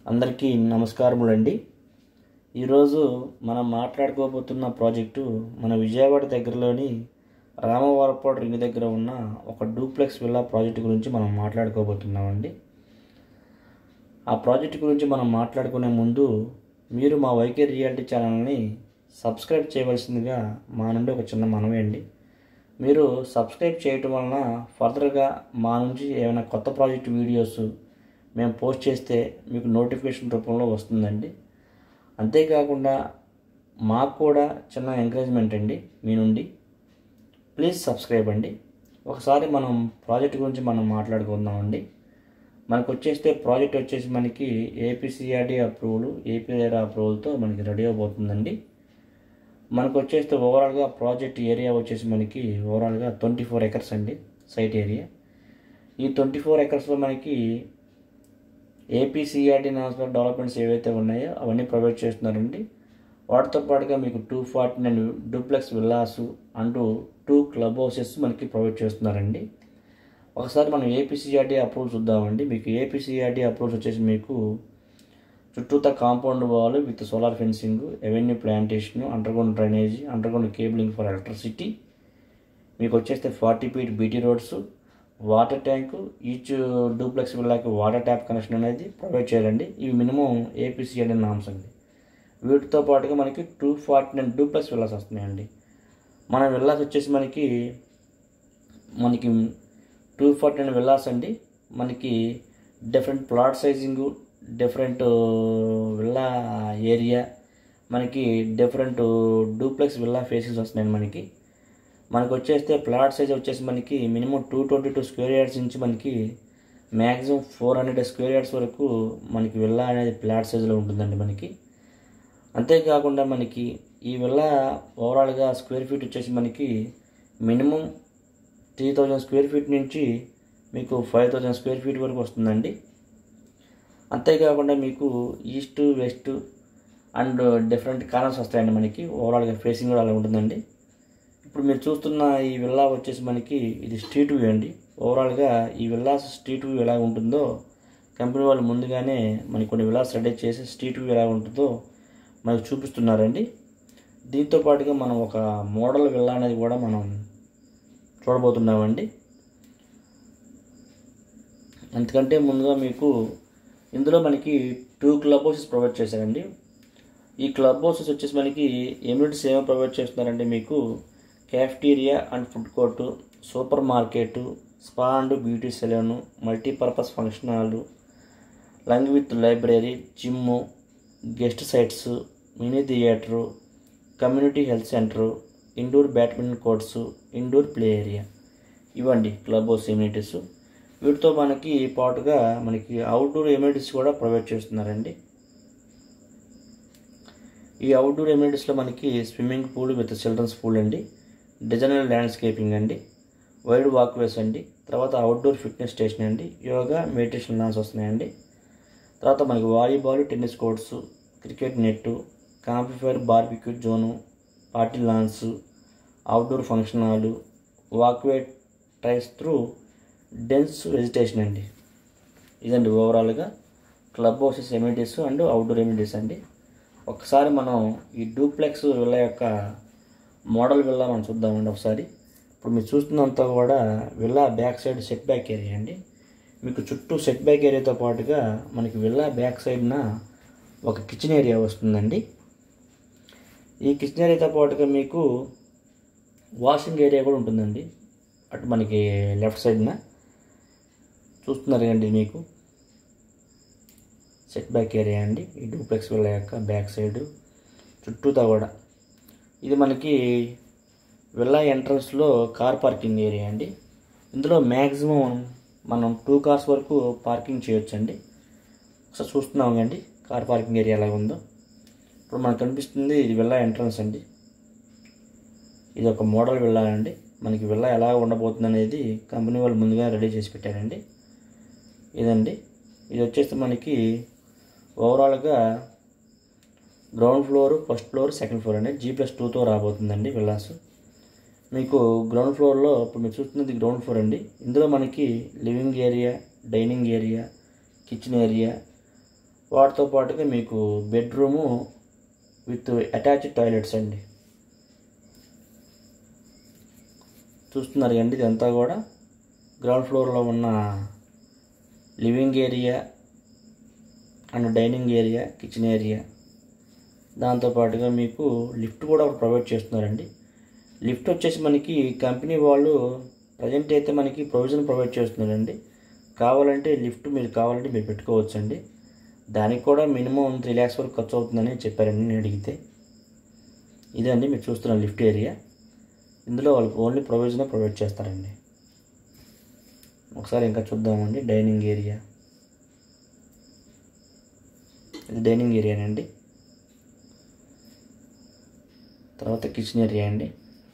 అందరికీ నమస్కారములండి ఈరోజు మనం మాట్లాడుకోబోతున్న ప్రాజెక్టు మన విజయవాడ దగ్గరలోని రామవరపాడు రింగ్ దగ్గర ఉన్న ఒక డూప్లెక్స్ విల్లా ప్రాజెక్టు గురించి మనం మాట్లాడుకోబోతున్నామండి ఆ ప్రాజెక్టు గురించి మనం మాట్లాడుకునే ముందు మీరు మా వైకే రియాలిటీ ఛానల్ని సబ్స్క్రైబ్ చేయవలసిందిగా మా నుండి ఒక చిన్న మనవి అండి మీరు సబ్స్క్రైబ్ చేయటం వలన ఫర్దర్గా మా నుంచి ఏమైనా కొత్త ప్రాజెక్ట్ వీడియోస్ మేము పోస్ట్ చేస్తే మీకు నోటిఫికేషన్ రూపంలో వస్తుందండి అంతేకాకుండా మాకు కూడా చిన్న ఎంకరేజ్మెంట్ అండి మీ నుండి ప్లీజ్ సబ్స్క్రైబ్ అండి ఒకసారి మనం ప్రాజెక్ట్ గురించి మనం మాట్లాడుకుందామండి మనకు వచ్చేస్తే ప్రాజెక్ట్ వచ్చేసి మనకి ఏపీసీఆర్డీ అప్రూవల్ ఏపీఆర్ అప్రూవల్తో మనకి రెడీ అవబోతుందండి మనకు వచ్చేస్తే ఓవరాల్గా ప్రాజెక్ట్ ఏరియా వచ్చేసి మనకి ఓవరాల్గా ట్వంటీ ఫోర్ ఎకర్స్ అండి సైట్ ఏరియా ఈ ట్వంటీ ఫోర్ ఎకర్స్లో మనకి ఏపీసీఆర్డీ నేషనల్ డెవలప్మెంట్స్ ఏవైతే ఉన్నాయో అవన్నీ ప్రొవైడ్ చేస్తున్నారండి వాటితో పాటుగా మీకు two forty nine duplex villas అంటూ టూ క్లబ్ హౌసెస్ మనకి ప్రొవైడ్ చేస్తున్నారండి ఒకసారి మనం ఏపీసీఆర్డీ అప్రూవల్ చూద్దామండి మీకు ఏపీసీఆర్డీ అప్రూవల్స్ వచ్చేసి మీకు చుట్టూతా compound wall with solar fencing avenue plantation underground drainage underground cabling for electricity మీకు వచ్చేస్తే forty feet BT roads water tank each duplex విల్లాకి వాటర్ ట్యాప్ కనెక్షన్ అనేది ప్రొవైడ్ చేయాలండి ఇవి మినిమం ఏపీసీఎల్ నామ్స్ అండి వీటితో పాటుగా మనకి two forty nine duplex villas వస్తున్నాయండి మన విల్లాస్ వచ్చేసి మనకి మనకి టూ ఫార్టీ నైన్ విల్లాస్ అండి మనకి different plot sizing different villa area మనకి డిఫరెంట్ డూప్లెక్స్ విల్లా ఫేసెస్ వస్తున్నాయండి మనకి మనకు వచ్చేస్తే ప్లాట్ సైజ్ వచ్చేసి మనకి minimum two twenty two square yards నుంచి మనకి maximum four hundred square yards వరకు మనకి విల్లా అనేది ప్లాట్ సైజులో ఉంటుందండి మనకి అంతేకాకుండా మనకి ఈ విల్లా ఓవరాల్గా స్క్వేర్ ఫీట్ వచ్చేసి మనకి minimum three thousand square feet నుంచి మీకు ఫైవ్ థౌజండ్ స్క్వేర్ ఫీట్ వరకు వస్తుందండి అంతేకాకుండా మీకు east west and different corners వస్తాయండి మనకి ఓవరాల్గా ఫేసింగ్ కూడా అలా ఉంటుందండి ఇప్పుడు మీరు చూస్తున్న ఈ విల్లా వచ్చేసి మనకి ఇది స్ట్రీట్ వ్యూ అండి ఓవరాల్గా ఈ విల్లాస్ స్ట్రీట్ వ్యూ ఎలా ఉంటుందో కంపెనీ వాళ్ళు ముందుగానే మనకి కొన్ని విల్లాస్ రెడీ చేసి స్ట్రీట్ వ్యూ ఎలా ఉంటుందో మనకు చూపిస్తున్నారండి దీంతో పాటుగా మనం ఒక మోడల్ విల్లా అనేది కూడా మనం చూడబోతున్నామండి ఎందుకంటే ముందుగా మీకు ఇందులో మనకి టూ క్లబ్ హౌసెస్ ప్రొవైడ్ చేశారండి ఈ క్లబ్ హౌసెస్ వచ్చేసి మనకి ఎమ్యూనిటీస్ ఏమో ప్రొవైడ్ చేస్తున్నారంటే మీకు cafeteria and food court super market spa and beauty salon multipurpose function hall lounge with library gym guest sites mini theatre community health centre indoor badminton courts indoor play area ఇవ్వండి club house amenities వీటితో మనకి పాటుగా మనకి outdoor amenities కూడా provide చేస్తున్నారండి ఈ outdoor ఎమ్యూనిటీస్లో మనకి swimming pool with children's pool అండి డిజైనర్ ల్యాండ్స్కేపింగ్ అండి వైడ్ వాక్వేస్ అండి తర్వాత అవుట్డోర్ ఫిట్నెస్ స్టేషన్ అండి యోగా మెడిటేషన్ లాన్స్ వస్తున్నాయండి తర్వాత మనకి volleyball tennis courts cricket net campfire barbecue zone party lawns outdoor function hall walkway trees through dense vegetation అండి ఇదండి ఓవరాల్గా club houses amenities and outdoor amenities అండి ఒకసారి మనం ఈ డూప్లెక్స్ విల్లా యొక్క మోడల్ విల్లా మనం చూద్దామండి ఒకసారి ఇప్పుడు మీరు చూస్తున్నంత కూడా villa back side setback area అండి మీకు చుట్టూ సెట్ బ్యాక్ ఏరియాతో పాటుగా మనకి విల్లా బ్యాక్ సైడ్న ఒక కిచెన్ ఏరియా వస్తుందండి ఈ కిచెన్ ఏరియాతో పాటుగా మీకు వాషింగ్ ఏరియా కూడా ఉంటుందండి అటు మనకి లెఫ్ట్ సైడ్న చూస్తున్నారు కండి మీకు సెట్ బ్యాక్ ఏరియా అండి ఈ డూప్లెక్స్ విల్లా యొక్క బ్యాక్ సైడ్ చుట్టూతా కూడా ఇది మనకి విల్లా ఎంట్రన్స్లో కార్ పార్కింగ్ ఏరియా అండి ఇందులో మ్యాక్సిమం మనం టూ కార్స్ వరకు పార్కింగ్ చేయొచ్చండి ఒకసారి చూస్తున్నాం అండి కార్ పార్కింగ్ ఏరియా ఎలా ఉందో ఇప్పుడు మనకు కనిపిస్తుంది ఇది విల్లా ఎంట్రన్స్ అండి ఇది ఒక మోడల్ విల్లా అండి మనకి విల్లా ఎలా ఉండబోతుంది అనేది కంపెనీ వాళ్ళు ముందుగా రెడీ చేసి పెట్టారండి ఇదండి ఇది వచ్చేసి మనకి ఓవరాల్గా ground floor first floor second floor అండి జీ ప్లస్ టూతో రాబోతుందండి విల్లాస్ మీకు గ్రౌండ్ ఫ్లోర్లో ఇప్పుడు మీరు చూస్తున్నది గ్రౌండ్ ఫ్లోర్ అండి ఇందులో మనకి living area dining area kitchen area వాటితో పాటుగా మీకు బెడ్రూము విత్ అటాచ్డ్ టాయిలెట్స్ అండి చూస్తున్నారు కండి ఇదంతా కూడా గ్రౌండ్ ఫ్లోర్లో ఉన్న living area and dining area kitchen area దాంతోపాటుగా మీకు లిఫ్ట్ కూడా ఒకటి ప్రొవైడ్ చేస్తున్నారండి లిఫ్ట్ వచ్చేసి మనకి కంపెనీ వాళ్ళు ప్రజెంట్ అయితే మనకి ప్రొవిజన్ ప్రొవైడ్ చేస్తున్నారండి కావాలంటే లిఫ్ట్ మీరు కావాలంటే మీరు పెట్టుకోవచ్చండి దానికి కూడా మినిమం త్రీ ల్యాక్స్ వరకు ఖర్చు అవుతుందని చెప్పారండి నేను అడిగితే ఇదండి మీరు చూస్తున్న లిఫ్ట్ ఏరియా ఇందులో వాళ్ళు ఓన్లీ ప్రొవిజన్ ప్రొవైడ్ చేస్తారండి ఒకసారి ఇంకా చూద్దామండి డైనింగ్ ఏరియా ఇది డైనింగ్ ఏరియానండి తర్వాత కిచెన్ ఏరియా అండి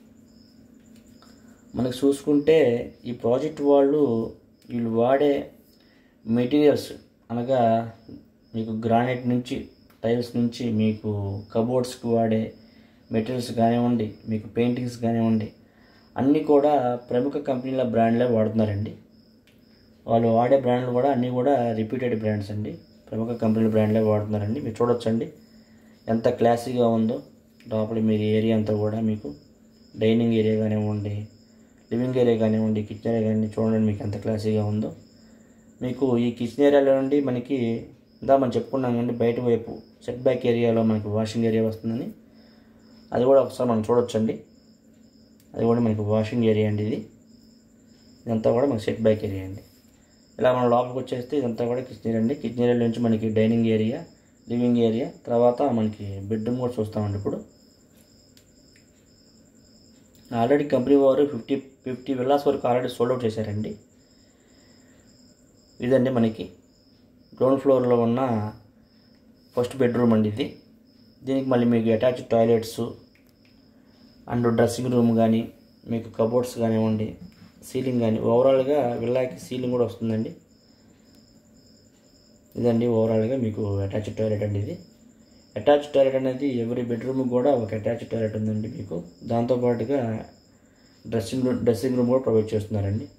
మనకు చూసుకుంటే ఈ ప్రాజెక్ట్ వాళ్ళు వీళ్ళు వాడే మెటీరియల్స్ అనగా మీకు గ్రానైట్ నుంచి టైల్స్ నుంచి మీకు కబోర్డ్స్కి వాడే మెటీరియల్స్ కానివ్వండి మీకు పెయింటింగ్స్ కానివ్వండి అన్నీ కూడా ప్రముఖ కంపెనీల బ్రాండ్లే వాడుతున్నారండి వాళ్ళు వాడే బ్రాండ్లు కూడా అన్నీ కూడా రిపీటెడ్ బ్రాండ్స్ అండి ప్రముఖ కంపెనీల బ్రాండ్లే వాడుతున్నారండి మీరు చూడొచ్చండి ఎంత క్లాసీగా ఉందో లోపల మీరు ఏరియా అంతా కూడా మీకు డైనింగ్ ఏరియా కానివ్వండి లివింగ్ ఏరియా కానివ్వండి కిచెన్ ఏరియా కానివ్వండి చూడండి మీకు ఎంత క్లాసీగా ఉందో మీకు ఈ కిచెన్ ఏరియాలో నుండి మనకి ఇందా మనం చెప్పుకున్నాం కండి బయట వైపు సెట్ బ్యాక్ ఏరియాలో మనకి వాషింగ్ ఏరియా వస్తుందని అది కూడా ఒకసారి మనం చూడొచ్చండి అది కూడా మనకి వాషింగ్ ఏరియా అండి ఇది ఇదంతా కూడా మనకి సెట్ బ్యాక్ ఏరియా అండి ఇలా మనం లోపలికి వచ్చేస్తే ఇదంతా కూడా కిచెన్ ఏరియా అండి కిచెన్ ఏరియా నుంచి మనకి డైనింగ్ ఏరియా లివింగ్ ఏరియా తర్వాత మనకి బెడ్రూమ్ కూడా చూస్తామండి ఇప్పుడు ఆల్రెడీ కంపెనీ వారు ఫిఫ్టీ ఫిఫ్టీ విల్లాస్ వరకు ఆల్రెడీ సోల్డ్ అవుట్ చేశారండి ఇదండి మనకి గ్రౌండ్ ఫ్లోర్లో ఉన్న ఫస్ట్ బెడ్రూమ్ అండి ఇది దీనికి మళ్ళీ మీకు attach toilets and dressing room కానీ మీకు కబోర్డ్స్ కానివ్వండి సీలింగ్ కానీ ఓవరాల్గా విల్లాకి సీలింగ్ కూడా వస్తుందండి ఇదండి ఓవరాల్గా మీకు అటాచ్ టాయిలెట్ అండి ఇది అటాచ్ టాయిలెట్ అనేది ఎవరి బెడ్రూమ్ కూడా ఒక అటాచ్ టాయిలెట్ ఉందండి మీకు దాంతోపాటుగా డ్రెస్సింగ్ రూమ్ డ్రెస్సింగ్ రూమ్ కూడా ప్రొవైడ్ చేస్తున్నారండి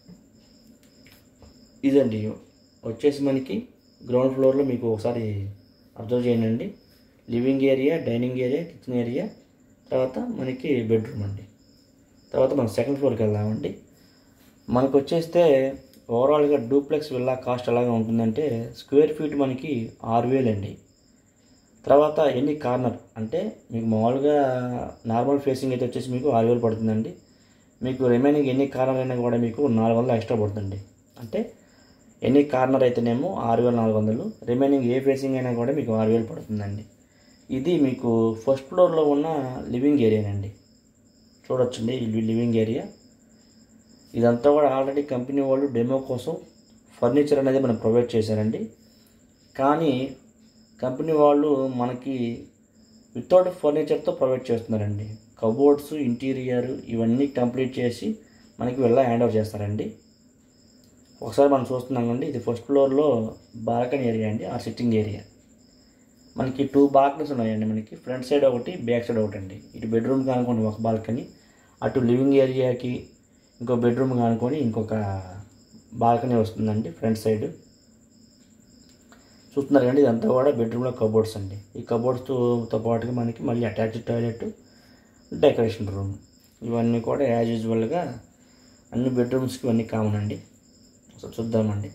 ఇదండి వచ్చేసి మనకి గ్రౌండ్ ఫ్లోర్లో మీకు ఒకసారి అబ్జర్వ్ చేయండి living area dining area kitchen area తర్వాత మనకి బెడ్రూమ్ అండి తర్వాత మనం సెకండ్ ఫ్లోర్కి వెళ్దామండి మనకు వచ్చేస్తే ఓవరాల్గా డూప్లెక్స్ విల్లా కాస్ట్ ఎలాగా ఉంటుందంటే స్క్వేర్ ఫీట్ మనకి ఆరు వేలు అండి తర్వాత ఎన్ని కార్నర్ అంటే మీకు మామూలుగా నార్మల్ ఫేసింగ్ అయితే వచ్చేసి మీకు ఆరు వేలు పడుతుందండి మీకు రిమైనింగ్ ఎన్ని కార్నర్ అయినా కూడా మీకు నాలుగు వందలు ఎక్స్ట్రా పడుతుంది అంటే ఎన్ని కార్నర్ అయితేనేమో ఆరు వేల నాలుగు వందలు రిమైనింగ్ ఏ ఫేసింగ్ అయినా కూడా మీకు ఆరు వేలు పడుతుందండి ఇది మీకు ఫస్ట్ ఫ్లోర్లో ఉన్న లివింగ్ ఏరియానండి చూడొచ్చండి ఈ లివింగ్ ఏరియా ఇదంతా కూడా ఆల్రెడీ కంపెనీ వాళ్ళు డెమో కోసం ఫర్నిచర్ అనేది మనకు ప్రొవైడ్ చేశారండి కానీ కంపెనీ వాళ్ళు మనకి వితౌట్ ఫర్నిచర్తో ప్రొవైడ్ చేస్తున్నారండి కబోర్డ్స్ ఇంటీరియర్ ఇవన్నీ కంప్లీట్ చేసి మనకి వెళ్ళ హ్యాండ్ ఓవర్ చేస్తారండి ఒకసారి మనం చూస్తున్నాం అండి ఇది ఫస్ట్ ఫ్లోర్లో బాల్కనీ ఏరియా అండి ఆ సిట్టింగ్ ఏరియా మనకి టూ బాల్కనీస్ ఉన్నాయండి మనకి ఫ్రంట్ సైడ్ ఒకటి బ్యాక్ సైడ్ ఒకటి అండి ఇటు బెడ్రూమ్ కానుకోండి ఒక బాల్కనీ అటు లివింగ్ ఏరియాకి ఇంకో బెడ్రూమ్ కానుకొని ఇంకొక బాల్కనీ వస్తుందండి ఫ్రంట్ సైడ్ చూస్తున్నారు కండి ఇదంతా కూడా బెడ్రూమ్లో కబోర్డ్స్ అండి ఈ కబోర్డ్స్తో పాటుగా మనకి మళ్ళీ అటాచ్డ్ టాయిలెట్ డెకరేషన్ రూమ్ ఇవన్నీ కూడా యాజ్ యూజువల్గా అన్ని బెడ్రూమ్స్కి ఇవన్నీ కామన్ అండి సో చూద్దామండి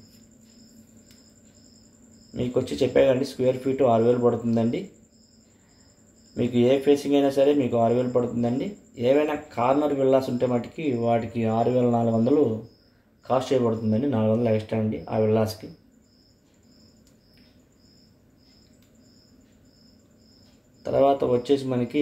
మీకు వచ్చి చెప్పాకండి స్క్వేర్ ఫీట్ ఆరు వేలు పడుతుందండి మీకు ఏ ఫేసింగ్ అయినా సరే మీకు ఆరు వేలు పడుతుందండి ఏవైనా కార్నర్ విల్లాస్ ఉంటే మటుకి వాటికి ఆరు వేల నాలుగు వందలు కాస్ట్ చేయబడుతుందండి నాలుగు వందలు ఎక్స్ట్రా అండి ఆ విల్లాస్కి తర్వాత వచ్చేసి మనకి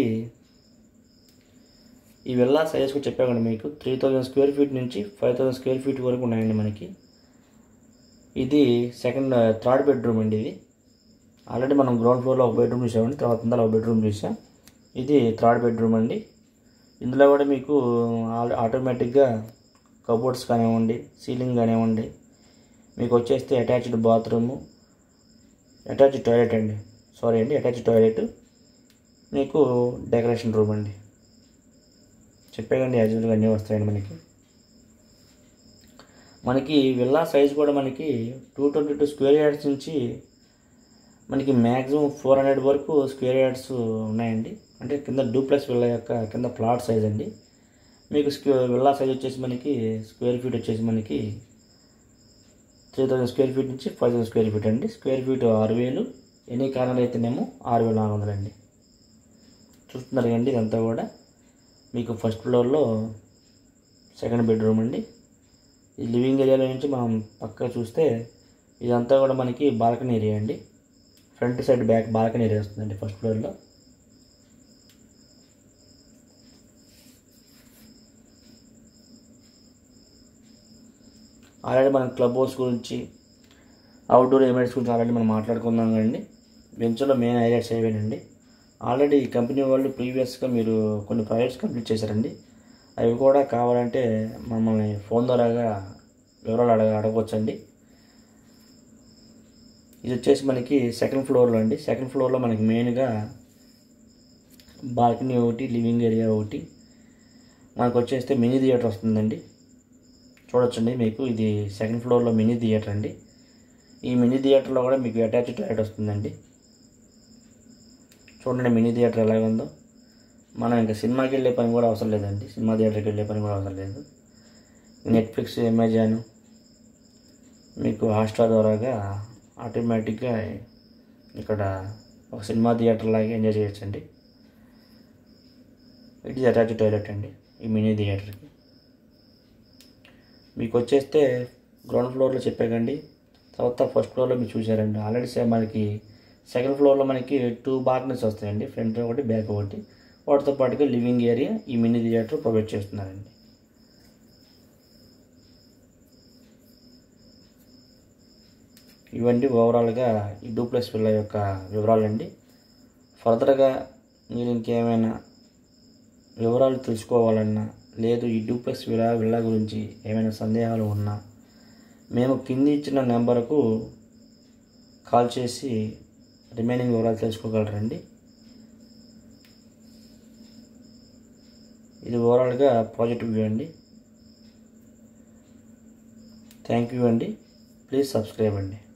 ఈ విల్లా సైజ్ కూడా చెప్పాకండి మీకు త్రీ థౌజండ్ స్క్వేర్ ఫీట్ నుంచి ఫైవ్ థౌజండ్ స్క్వేర్ ఫీట్ వరకు ఉన్నాయండి మనకి ఇది సెకండ్ థర్డ్ బెడ్రూమ్ అండి ఇది ఆల్రెడీ మనం గ్రౌండ్ ఫ్లోర్లో ఒక బెడ్రూమ్ చూసామండి తర్వాత ఇందులో ఒక బెడ్రూమ్ చూసాం ఇది థర్డ్ బెడ్రూమ్ అండి ఇందులో కూడా మీకు ఆటోమేటిక్గా కబోర్డ్స్ కానివ్వండి సీలింగ్ కానివ్వండి మీకు వచ్చేస్తే అటాచ్డ్ బాత్రూము అటాచ్డ్ టాయిలెట్ అండి సారీ అండి అటాచ్డ్ టాయిలెట్ మీకు డెకరేషన్ రూమ్ అండి చెప్పేయండి యాజువల్గా అన్నీ వస్తాయండి మనకి మనకి విల్లా సైజ్ కూడా మనకి two twenty two square yards నుంచి మనకి మ్యాక్సిమం ఫోర్ హండ్రెడ్ వరకు స్క్వేర్ యార్డ్స్ ఉన్నాయండి అంటే కింద డూప్లెక్స్ విల్లా యొక్క కింద ప్లాట్ సైజ్ అండి మీకు స్క్వే విల్లా సైజ్ వచ్చేసి మనకి స్క్వేర్ ఫీట్ వచ్చేసి మనకి త్రీ థౌజండ్ స్క్వేర్ ఫీట్ నుంచి ఫైవ్ థౌసండ్ స్క్వేర్ ఫీట్ అండి స్క్వేర్ ఫీట్ ఆరు వేలు ఎనీ కార్నర్ అయితేనేమో ఆరు వేల నాలుగు వందలు అండి చూస్తున్నారు కండి ఇదంతా కూడా మీకు ఫస్ట్ ఫ్లోర్లో సెకండ్ బెడ్రూమ్ అండి ఈ లివింగ్ ఏరియాలో నుంచి మనం పక్కగా చూస్తే ఇదంతా కూడా మనకి బాల్కనీ ఏరియా అండి front side back balcony area వస్తుందండి ఫస్ట్ ఫ్లోర్లో ఆల్రెడీ మనం క్లబ్ హౌస్ గురించి అవుట్డోర్ ఎలిమెంట్స్ గురించి ఆల్రెడీ మనం మాట్లాడుకున్నాం కదండి వెంచర్లో మెయిన్ హైలైట్స్ ఏవేనండి ఆల్రెడీ ఈ కంపెనీ వాళ్ళు ప్రీవియస్గా మీరు కొన్ని ప్రాజెక్ట్స్ కంప్లీట్ చేశారండి అవి కూడా కావాలంటే మమ్మల్ని ఫోన్ ద్వారాగా వివరాలు అడగ అడగవచ్చండి ఇది వచ్చేసి మనకి సెకండ్ ఫ్లోర్లో అండి సెకండ్ ఫ్లోర్లో మనకి మెయిన్గా బాల్కనీ ఒకటి లివింగ్ ఏరియా ఒకటి మనకు వచ్చేస్తే మినీ థియేటర్ వస్తుందండి చూడొచ్చండి మీకు ఇది సెకండ్ ఫ్లోర్లో మినీ థియేటర్ అండి ఈ మినీ థియేటర్లో కూడా మీకు అటాచ్ టాయిలెట్ వస్తుందండి చూడండి మినీ థియేటర్ ఎలాగ ఉందో మనం ఇంకా సినిమాకి వెళ్ళే పని కూడా అవసరం లేదండి సినిమా థియేటర్కి వెళ్ళే పని కూడా అవసరం లేదు నెట్ఫ్లిక్స్ అమెజాన్ మీకు హాట్స్టార్ ద్వారాగా ఆటోమేటిక్గా ఇక్కడ ఒక సినిమా థియేటర్ లాగా ఎంజాయ్ చేయొచ్చండి ఇట్ ఈస్ అటాచ్ టాయిలెట్ అండి ఈ మినీ థియేటర్కి మీకు వచ్చేస్తే గ్రౌండ్ ఫ్లోర్లో చెప్పాకండి తర్వాత ఫస్ట్ ఫ్లోర్లో మీరు చూసారండి ఆల్రెడీ సే మనకి సెకండ్ ఫ్లోర్లో మనకి టూ బాల్కనీస్ వస్తాయండి ఫ్రంట్ ఒకటి బ్యాక్ ఒకటి వాటితో పాటుగా లివింగ్ ఏరియా ఈ మినీ థియేటర్ ప్రొవైడ్ చేస్తున్నారండి ఇవన్నీ ఓవరాల్గా ఈ డూప్లెక్స్ విల్లా యొక్క వివరాలండి ఫర్దర్గా మీరు ఇంకేమైనా వివరాలు తెలుసుకోవాలన్నా లేదు ఈ డూప్లెక్స్ విలా విల్లా గురించి ఏమైనా సందేహాలు ఉన్నా మేము కింది ఇచ్చిన నెంబర్కు కాల్ చేసి రిమైనింగ్ వివరాలు తెలుసుకోగలరండి ఇది ఓవరాల్గా ప్రాజెక్ట్ వ్యూ అండి థ్యాంక్ యూ అండి ప్లీజ్ సబ్స్క్రైబ్ అండి